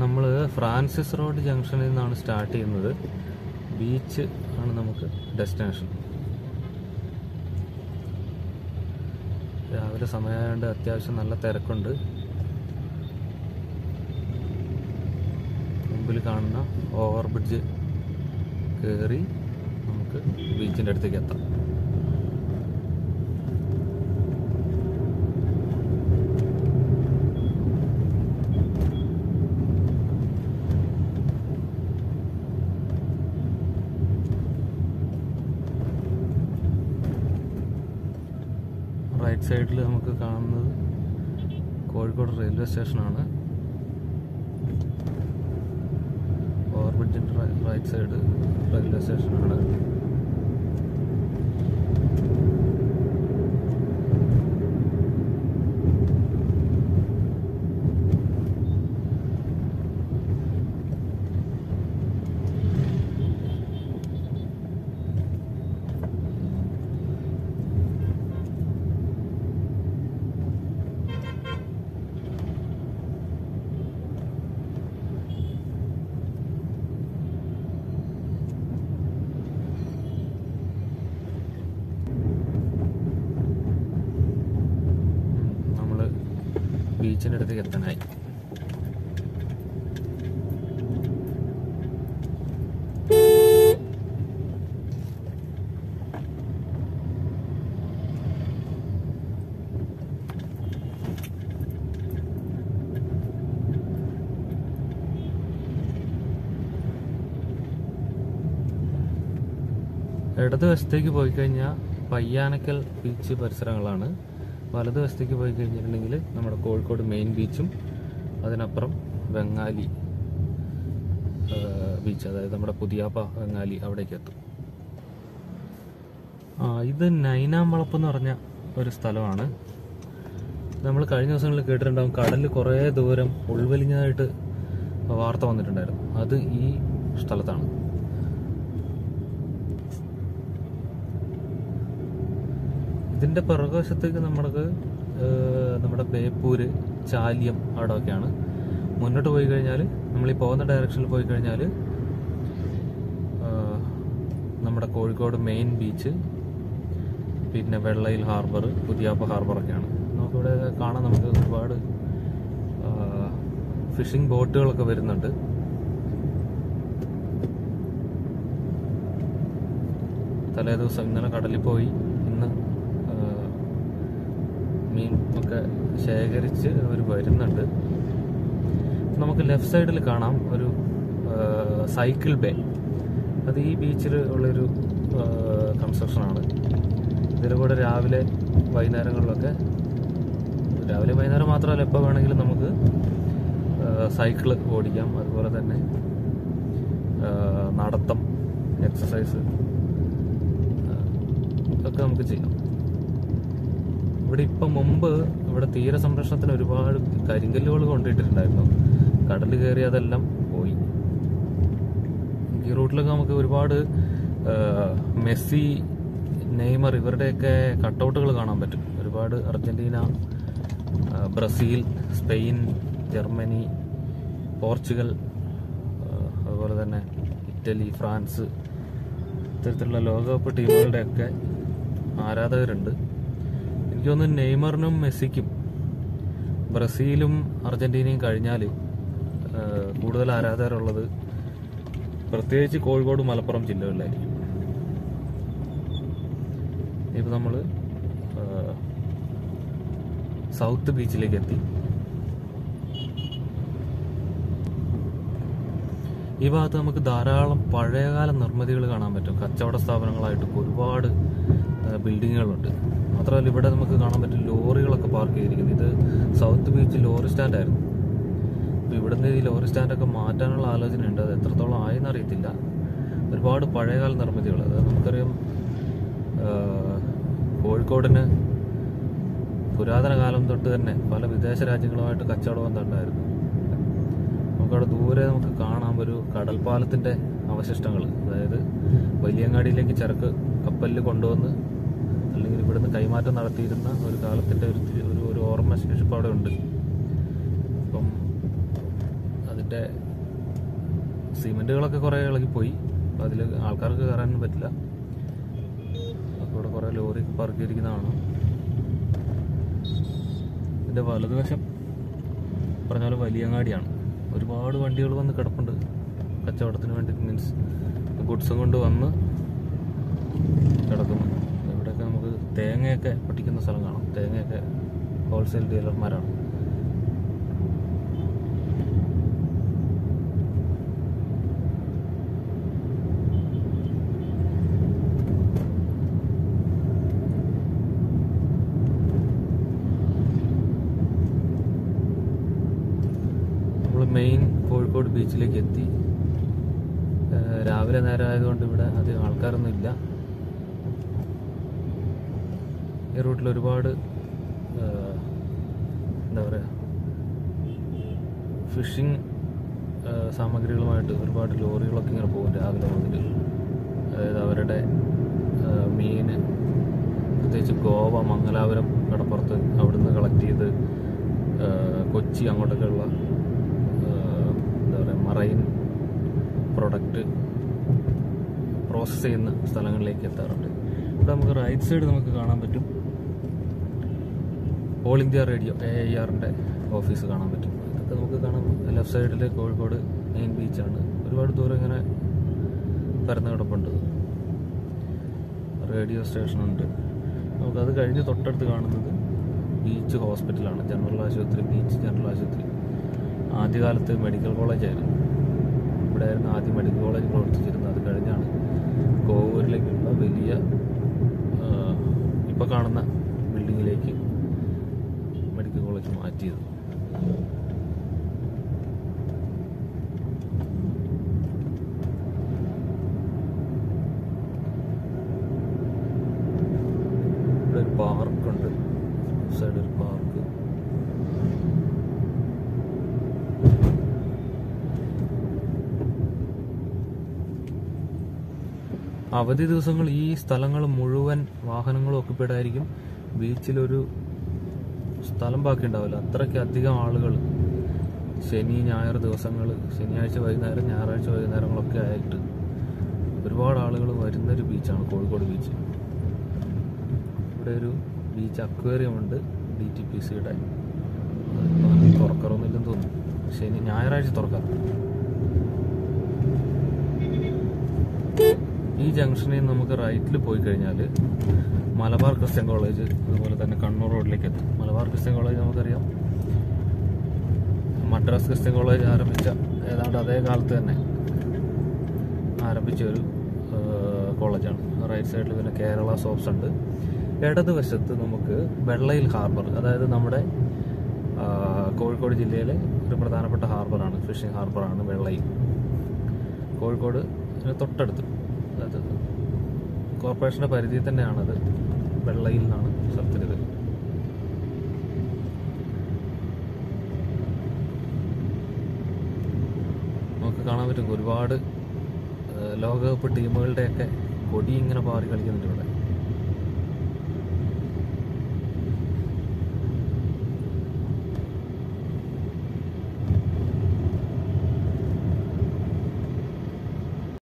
നമ്മൾ Francis road ജംഗ്ഷനിൽ നിന്നാണ് സ്റ്റാർട്ട് ചെയ്യുന്നത് ബീച്ച് ആണ് നമുക്ക് ഡെസ്റ്റിനേഷൻ രാവിലെ സമയമായതുകൊണ്ട് അത്യാവശ്യം നല്ല തിരക്കുണ്ട് മുമ്പിൽ കാണുന്ന ഓവർ ബ്രിഡ്ജ് കയറി നമുക്ക് ബീച്ചിൻ്റെ അടുത്തേക്ക് എത്താം റൈറ്റ് സൈഡിൽ നമുക്ക് കാണുന്നത് കോഴിക്കോട് റെയിൽവേ സ്റ്റേഷനാണ് ഓവർബ്രിഡ്ജിൻ്റെ റൈറ്റ് സൈഡ് റെയിൽവേ സ്റ്റേഷനാണ് നമ്മൾ ബീച്ചിൻ്റെ അടുത്തേക്ക് എത്താനായി ഇടതുവശത്തേക്ക് പോയി കഴിഞ്ഞാൽ പയ്യാനക്കൽ ബീച്ച് പരിസരങ്ങളാണ് വലതുവശത്തേക്ക് പോയി കഴിഞ്ഞിട്ടുണ്ടെങ്കിൽ നമ്മുടെ കോഴിക്കോട് മെയിൻ ബീച്ചും അതിനപ്പുറം വെങ്ങാലി ബീച്ച് അതായത് നമ്മുടെ പുതിയാപ്പ വെങ്ങാലി അവിടേക്ക് എത്തും ആ ഇത് നൈനാമ്പളപ്പ് എന്ന് പറഞ്ഞ ഒരു സ്ഥലമാണ് നമ്മൾ കഴിഞ്ഞ ദിവസങ്ങളിൽ കേട്ടിട്ടുണ്ടാവും കടലിൽ കുറേ ദൂരം ഉൾവലിഞ്ഞതായിട്ട് വാർത്ത വന്നിട്ടുണ്ടായിരുന്നു അത് ഈ സ്ഥലത്താണ് ഇതിന്റെ പിറകുവശത്തേക്ക് നമ്മൾക്ക് ഏഹ്, നമ്മുടെ ബേപ്പൂര് ചാലിയം അവിടെയൊക്കെയാണ് മുന്നോട്ട് പോയി കഴിഞ്ഞാൽ നമ്മൾ ഈ പോകുന്ന ഡയറക്ഷനിൽ പോയി കഴിഞ്ഞാൽ നമ്മുടെ കോഴിക്കോട് മെയിൻ ബീച്ച് പിന്നെ വെള്ളയിൽ ഹാർബർ പുതിയാപ്പ ഹാർബറൊക്കെയാണ് നമുക്കിവിടെ കാണാൻ നമുക്ക് ഒരുപാട് ഫിഷിംഗ് ബോട്ടുകളൊക്കെ വരുന്നുണ്ട് തലേ ദിവസം ഇന്നലെ കടലിൽ പോയി ഇന്ന് ആ, മീൻ ഒക്കെ ശേഖരിച്ച് അവർ വരുന്നുണ്ട് നമുക്ക് ലെഫ്റ്റ് സൈഡിൽ കാണാം ഒരു ആ, സൈക്കിൾ ബേ അത് ഈ ബീച്ചിൽ ഉള്ളൊരു കൺസ്ട്രക്ഷനാണ് ഇതിൽ കൂടെ രാവിലെ വൈകുന്നേരങ്ങളിലൊക്കെ രാവിലെ വൈകുന്നേരം മാത്രമല്ല എപ്പോൾ വേണമെങ്കിലും നമുക്ക് സൈക്കിൾ ഓടിക്കാം അതുപോലെ തന്നെ ആ, നടത്തം എക്സസൈസ് ഒക്കെ നമുക്ക് ചെയ്യാം ഇവിടെ ഇപ്പം മുമ്പ് ഇവിടെ തീരസംരക്ഷണത്തിന് ഒരുപാട് കരിങ്കല്ലുകൾ കൊണ്ടിട്ടിട്ടുണ്ടായിരുന്നു കടൽ കയറി അതെല്ലാം പോയി ഈ റൂട്ടിലൊക്കെ നമുക്ക് ഒരുപാട് ആ, മെസ്സി നെയ്മർ ഇവരുടെയൊക്കെ കട്ടൗട്ടുകൾ കാണാൻ പറ്റും ഒരുപാട് അർജന്റീന ആ, ബ്രസീൽ സ്പെയിൻ ജർമ്മനി പോർച്ചുഗൽ ആ, അതുപോലെ തന്നെ ഇറ്റലി ഫ്രാൻസ് ഇത്തരത്തിലുള്ള ലോകകപ്പ് ടീമുകളുടെയൊക്കെ ആരാധകരുണ്ട് എനിക്ക് തോന്നുന്നു നെയ്മറിനും മെസ്സിക്കും ബ്രസീലും അർജന്റീനയും കഴിഞ്ഞാൽ കൂടുതൽ ആരാധകരുള്ളത് പ്രത്യേകിച്ച് കോഴിക്കോട് മലപ്പുറം ജില്ലകളിലായിരിക്കും ഇപ്പം നമ്മൾ സൗത്ത് ബീച്ചിലേക്ക് എത്തി ഈ ഭാഗത്ത് നമുക്ക് ധാരാളം പഴയകാല നിർമ്മിതികൾ കാണാൻ പറ്റും കച്ചവട സ്ഥാപനങ്ങളായിട്ട് ഒരുപാട് ആ, ബിൽഡിങ്ങുകളുണ്ട് മാത്രമല്ല ഇവിടെ നമുക്ക് കാണാൻ പറ്റും ലോറികളൊക്കെ പാർക്ക് ചെയ്തിരിക്കുന്നത് ഇത് സൗത്ത് ബീച്ച് ലോറി സ്റ്റാൻഡായിരുന്നു അപ്പോൾ ഇവിടുന്ന് ഈ ലോറി സ്റ്റാൻഡൊക്കെ മാറ്റാനുള്ള ആലോചനയുണ്ട് അത് എത്രത്തോളം ആയെന്ന് അറിയത്തില്ല ഒരുപാട് പഴയകാല നിർമ്മിതികൾ അത് നമുക്കറിയാം ആ, കോഴിക്കോടിന് പുരാതന കാലം തൊട്ട് തന്നെ പല വിദേശ രാജ്യങ്ങളുമായിട്ട് കച്ചവട ബന്ധം ഉണ്ടായിരുന്നു നമുക്കവിടെ ദൂരെ നമുക്ക് കാണാം ഒരു കടൽപ്പാലത്തിന്റെ അവശിഷ്ടങ്ങൾ അതായത് വലിയങ്ങാടിയിലേക്ക് ചരക്ക് കപ്പലിൽ കൊണ്ടുവന്ന് അല്ലെങ്കിൽ ഇവിടുന്ന് കൈമാറ്റം നടത്തിയിരുന്ന ഒരു കാലത്തിന്റെ ഒരു ഒരു ഒരു ഓർമ്മ ശേഷിപ്പ് അവിടെ ഉണ്ട് അപ്പം അതിന്റെ അതിൻ്റെ സിമെൻറ്റുകളൊക്കെ കുറേ ഇളകിപ്പോയി അപ്പോൾ അതിൽ ആൾക്കാർക്ക് കയറാനും പറ്റില്ല അപ്പോൾ ഇവിടെ കുറേ ലോറി പാർക്ക് ചെയ്തിരിക്കുന്നതാണ് ഇതിൻ്റെ വലതുവശം പറഞ്ഞ പോലെ വലിയങ്ങാടിയാണ് ഒരുപാട് വണ്ടികൾ വന്ന് കിടപ്പുണ്ട് കച്ചവടത്തിന് വേണ്ടി മീൻസ് ഗുഡ്സും കൊണ്ട് വന്ന് കിടക്കുന്നു ഇവിടെയൊക്കെ നമുക്ക് തേങ്ങയൊക്കെ പൊട്ടിക്കുന്ന സ്ഥലം കാണാം തേങ്ങയൊക്കെ ഹോൾസെയിൽ ഡീലർമാരാണ് നമ്മൾ മെയിൻ കോഴിക്കോട് ബീച്ചിലേക്ക് എത്തി ഏഹ് രാവിലെ നേരം ആയതുകൊണ്ട് ഇവിടെ അധികം ആൾക്കാരൊന്നും ഇല്ല ഈ റൂട്ടിൽ ഒരുപാട് ഏഹ്, എന്താ പറയുക ഫിഷിംഗ് ഏഹ്, സാമഗ്രികളുമായിട്ട് ഒരുപാട് ലോറികളൊക്കെ ഇങ്ങനെ പോകും രാവിലെ മുതൽ അതായത് അവരുടെ ഏഹ്, മീന് പ്രത്യേകിച്ച് ഗോവ മംഗലാപുരം കടപ്പുറത്ത് അവിടുന്ന് കളക്ട് ചെയ്ത് ഏഹ്, കൊച്ചി അങ്ങോട്ടൊക്കെയുള്ള ഏഹ്, എന്താ പറയുക മറൈൻ പ്രൊഡക്റ്റ് പ്രോസസ്സ് ചെയ്യുന്ന സ്ഥലങ്ങളിലേക്ക് എത്താറുണ്ട് ഇവിടെ നമുക്ക് റൈറ്റ് സൈഡ് നമുക്ക് കാണാൻ പറ്റും All India Radio A I ആറിൻ്റെ ഓഫീസ് കാണാൻ പറ്റും ഇതൊക്കെ നമുക്ക് കാണാം ലെഫ്റ്റ് സൈഡിൽ കോഴിക്കോട് മെയിൻ ബീച്ചാണ് ഒരുപാട് ദൂരം ഇങ്ങനെ പരന്ന് കിടപ്പുണ്ട് റേഡിയോ സ്റ്റേഷനുണ്ട് നമുക്കത് കഴിഞ്ഞ് തൊട്ടടുത്ത് കാണുന്നത് ബീച്ച് ഹോസ്പിറ്റലാണ് ജനറൽ ആശുപത്രി ബീച്ച് ജനറൽ ആശുപത്രി ആദ്യകാലത്ത് മെഡിക്കൽ കോളേജായിരുന്നു ഇവിടെ ആയിരുന്നു ആദ്യം മെഡിക്കൽ കോളേജ് പ്രവർത്തിച്ചിരുന്നത് അത് കഴിഞ്ഞാണ് കോവൂരിലേക്കുള്ള വലിയ ഇപ്പോൾ കാണുന്ന ബിൽഡിങ്ങിലേക്ക് മെഡിക്കൽ കോളേജ് മാറ്റിയത് ഇവിടെ ഒരു പാർക്കുണ്ട് സൈഡ് ഒരു പാർക്ക് അവധി ദിവസങ്ങൾ ഈ സ്ഥലങ്ങൾ മുഴുവൻ വാഹനങ്ങളും ഒക്കുപൈഡ് ആയിരിക്കും ബീച്ചിലൊരു സ്ഥലം ബാക്കി ഉണ്ടാവില്ല അത്രയ്ക്ക് അധികം ആളുകൾ ശനി ഞായർ ദിവസങ്ങൾ ശനിയാഴ്ച വൈകുന്നേരം ഞായറാഴ്ച വൈകുന്നേരങ്ങളൊക്കെ ആയിട്ട് ഒരുപാട് ആളുകൾ വരുന്നൊരു ബീച്ചാണ് കോഴിക്കോട് ബീച്ച് ഇവിടെ ഒരു ബീച്ച് അക്വേറിയം ഉണ്ട് ഡി ടി പി സിയുടെ തുറക്കറൊന്നുമില്ലെന്ന് തോന്നുന്നു ശനി ഞായറാഴ്ച തുറക്കാം ഈ ജംഗ്ഷനിൽ നിന്ന് നമുക്ക് റൈറ്റിൽ പോയി കഴിഞ്ഞാൽ മലബാർ ക്രിസ്ത്യൻ കോളേജ് അതുപോലെ തന്നെ കണ്ണൂർ റോഡിലേക്ക് എത്തും മലബാർ ക്രിസ്ത്യൻ കോളേജ് നമുക്കറിയാം മദ്രാസ് ക്രിസ്ത്യൻ കോളേജ് ആരംഭിച്ച ഏതാണ്ട് അതേ കാലത്ത് തന്നെ ആരംഭിച്ച ഒരു ഏഹ്, കോളേജാണ് റൈറ്റ് സൈഡിൽ പിന്നെ കേരള സോപ്സ് ഉണ്ട് ഇടതുവശത്ത് നമുക്ക് വെള്ളയിൽ ഹാർബർ അതായത് നമ്മുടെ ആ, കോഴിക്കോട് ജില്ലയിലെ ഒരു പ്രധാനപ്പെട്ട ഹാർബറാണ് ഫിഷിംഗ് ഹാർബറാണ് വെള്ളയിൽ കോഴിക്കോട് ഇതിന് തൊട്ടടുത്ത് അതായത് കോർപ്പറേഷൻ്റെ പരിധിയിൽ തന്നെയാണത് വെള്ളയിൽ നിന്നാണ് സ്ഥലത്തിനത് നമുക്ക് കാണാൻ പറ്റും ഒരുപാട് ഏഹ്, ലോകകപ്പ് ടീമുകളുടെയൊക്കെ കൊടി ഇങ്ങനെ പാറി കളിക്കുന്നുണ്ട് ഇവിടെ